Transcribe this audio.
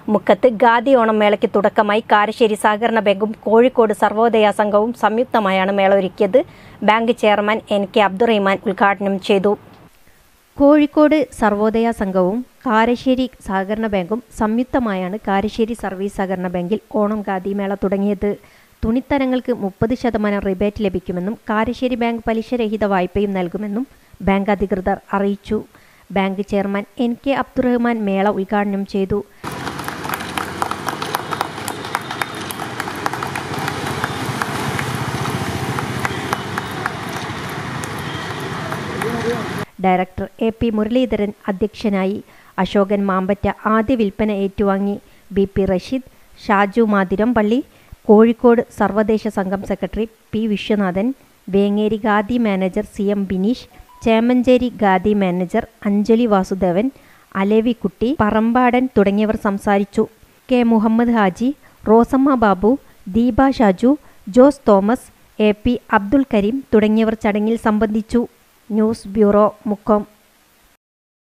മുക്കത്ത് ഗാദി ഓണം മേളയ്ക്ക് തുടക്കമായി കാരശ്ശേരി സഹകരണ ബാങ്കും കോഴിക്കോട് സർവോദയ സംഘവും സംയുക്തമായാണ് മേള ഒരുക്കിയത് bank chairman N K Abdurahiman ഉദ്ഘാടനം ചെയ്തു കോഴിക്കോട് സർവോദയ സംഘവും കാരശ്ശേരി സഹകരണ ബാങ്കും സംയുക്തമായാണ് കാരശ്ശേരി സർവീസ് സഹകരണ ബാങ്കിൽ ഓണം ഖാദി മേള തുടങ്ങിയത് തുണിത്തരങ്ങൾക്ക് മുപ്പത് ശതമാനം റിബേറ്റ് ലഭിക്കുമെന്നും കാരശ്ശേരി ബാങ്ക് പലിശരഹിത വായ്പയും നൽകുമെന്നും ബാങ്ക് അധികൃതർ അറിയിച്ചു bank chairman N K Abdurahman മേള ഉദ്ഘാടനം ചെയ്തു ഡയറക്ടർ എ പി മുരളീധരൻ അധ്യക്ഷനായി അശോകൻ മാമ്പറ്റ ആദ്യ വിൽപ്പന ഏറ്റുവാങ്ങി ബി പി റഷീദ് ഷാജു മാതിരം പള്ളി കോഴിക്കോട് സർവദേശ സംഘം secretary P Viswanathan Vengeri khadi manager C M Bineesh Chemancheri khadi manager Anjali Vasudevan Alevikutty Parambadan തുടങ്ങിയവർ സംസാരിച്ചു K Muhammad Haji Rosamma Babu Deepa Shaju Jose Thomas A P Abdul Karim തുടങ്ങിയവർ ചടങ്ങിൽ സംബന്ധിച്ചു ന്യൂസ് ബ്യൂറോ മുക്കം